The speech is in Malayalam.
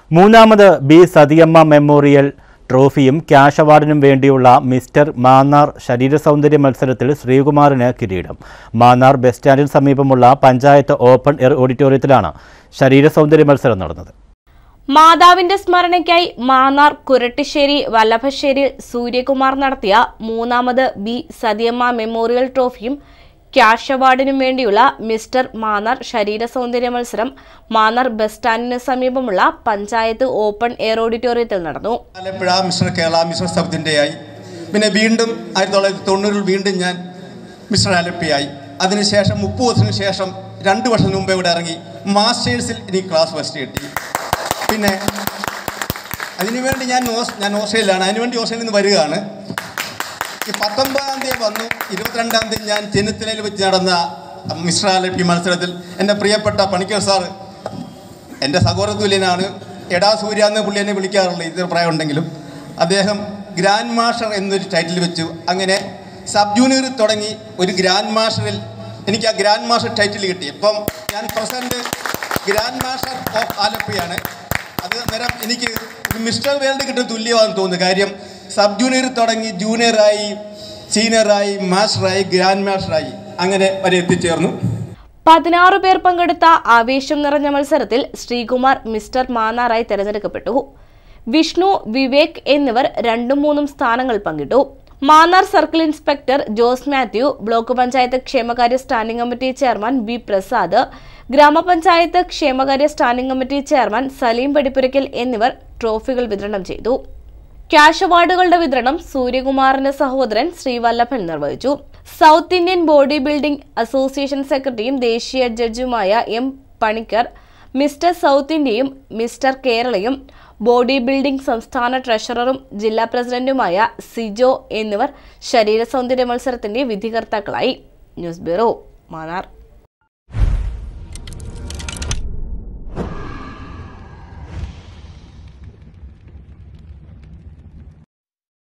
മൂന്നാമത് ബി സതിയമ്മ മെമ്മോറിയൽ ട്രോഫിയും ക്യാഷ് അവാർഡിനും വേണ്ടിയുള്ള മിസ്റ്റർ മാന്നാർ ശരീര സൗന്ദര്യ മത്സരത്തിൽ ശ്രീകുമാറിന് കിരീടം മാന്നാർ ബസ് സ്റ്റാൻഡിന് സമീപമുള്ള പഞ്ചായത്ത് ഓപ്പൺ എയർ ഓഡിറ്റോറിയത്തിലാണ് ശരീര സൗന്ദര്യ മത്സരം നടന്നത് മാതാവിന്റെ സ്മരണയ്ക്കായി മാന്നാർ കുരട്ടിശ്ശേരി വല്ലഭശ്ശേരിയിൽ സൂര്യകുമാർ നടത്തിയ മൂന്നാമത് ബി സതിയമ്മ മെമ്മോറിയൽ ട്രോഫിയും ക്യാഷ് അവാർഡിനും വേണ്ടിയുള്ള മിസ്റ്റർ മാന്നാർ ശരീര സൗന്ദര്യ മത്സരം മാന്നാർ ബസ് സ്റ്റാൻഡിന് സമീപമുള്ള പഞ്ചായത്ത് ഓപ്പൺ എയർ ഓഡിറ്റോറിയത്തിൽ നടന്നു Alappuzha mister Kerala mister south ഇന്ത്യയായി പിന്നെ വീണ്ടും ആയിരത്തി തൊള്ളായിരത്തി തൊണ്ണൂറിൽ വീണ്ടും ഞാൻ മിസ്റ്റർ ആലപ്പുഴയായി അതിനുശേഷം മുപ്പത് ദിവസത്തിന് ശേഷം രണ്ട് വർഷം മുമ്പേ ഇവിടെ ഇറങ്ങി മാസ്റ്റേഴ്സിൽ എനിക്ക് ക്ലാസ് ഫസ്റ്റ് കിട്ടി പിന്നെ അതിനുവേണ്ടി ഞാൻ ഓസ് ഞാൻ ഓസ്ട്രേലിയയിലാണ് അതിനുവേണ്ടി ഓസ്ട്രേലിയയിൽ നിന്ന് വരികയാണ് ഈ പത്തൊമ്പതാം തീയതി വന്നു ഇരുപത്തിരണ്ടാം തീയതി ഞാൻ ചെന്നിത്തലയിൽ വെച്ച് നടന്ന മിസ്റ്റർ ആലപ്പി മത്സരത്തിൽ എൻ്റെ പ്രിയപ്പെട്ട പണിക്കർ സാറ് എൻ്റെ സഹോദരതുല്യനാണ് എടാ സൂര്യ എന്ന് പുള്ളി എന്നെ വിളിക്കാറുള്ള ഇത് പ്രായം ഉണ്ടെങ്കിലും അദ്ദേഹം ഗ്രാൻഡ് മാസ്റ്റർ എന്നൊരു ടൈറ്റിൽ വെച്ചു അങ്ങനെ സബ് ജൂനിയർ തുടങ്ങി ഒരു ഗ്രാൻഡ് മാസ്റ്ററിൽ എനിക്ക് ആ ഗ്രാൻഡ് മാസ്റ്റർ ടൈറ്റിൽ കിട്ടി ഇപ്പം ഞാൻ പ്രസൻറ്റ് ഗ്രാൻഡ് മാസ്റ്റർ ഓഫ് ആലപ്പിയാണ് അത് നേരം എനിക്ക് ഒരു മിസ്റ്റർ വേൾഡ് കിട്ടുന്ന തുല്യമാണെന്ന് തോന്നുന്നു കാര്യം സബ് ജൂനിയർ തുടങ്ങി ജൂനിയറായി സീനിയറായി മാസ്റ്ററായി ഗ്രാൻഡ് മാസ്റ്ററായി അങ്ങനെ വരെ എത്തിച്ചേർന്നു പതിനാറ് പേർ പങ്കെടുത്ത ആവേശം നിറഞ്ഞ മത്സരത്തിൽ ശ്രീകുമാർ മിസ്റ്റർ മാന്നാറായി തെരഞ്ഞെടുക്കപ്പെട്ടു വിഷ്ണു വിവേക് എന്നിവർ രണ്ടും മൂന്നും സ്ഥാനങ്ങൾ പങ്കിട്ടു Mannar circle inspector Jose Mathew block panchayat ക്ഷേമകാര്യ standing committee chairman B Prasad ഗ്രാമപഞ്ചായത്ത് ക്ഷേമകാര്യ standing committee chairman Saleem Padippurakkal എന്നിവർ ട്രോഫികൾ വിതരണം ചെയ്തു ക്യാഷ് അവാർഡുകളുടെ വിതരണം സൂര്യകുമാറിന്റെ സഹോദരൻ ശ്രീവല്ലഭൻ നിർവഹിച്ചു south Indian body building association സെക്രട്ടറിയും ദേശീയ ജഡ്ജുമായ എം പണിക്കർ മിസ്റ്റർ സൗത്ത് ഇന്ത്യയും മിസ്റ്റർ കേരളയും ബോഡി ബിൽഡിംഗ് സംസ്ഥാന ട്രഷററും ജില്ലാ പ്രസിഡന്റുമായ സിജോ എന്നിവർ ശരീര സൗന്ദര്യ മത്സരത്തിന്റെ വിധികർത്താക്കളായി ന്യൂസ് ബ്യൂറോ മാന്നാർ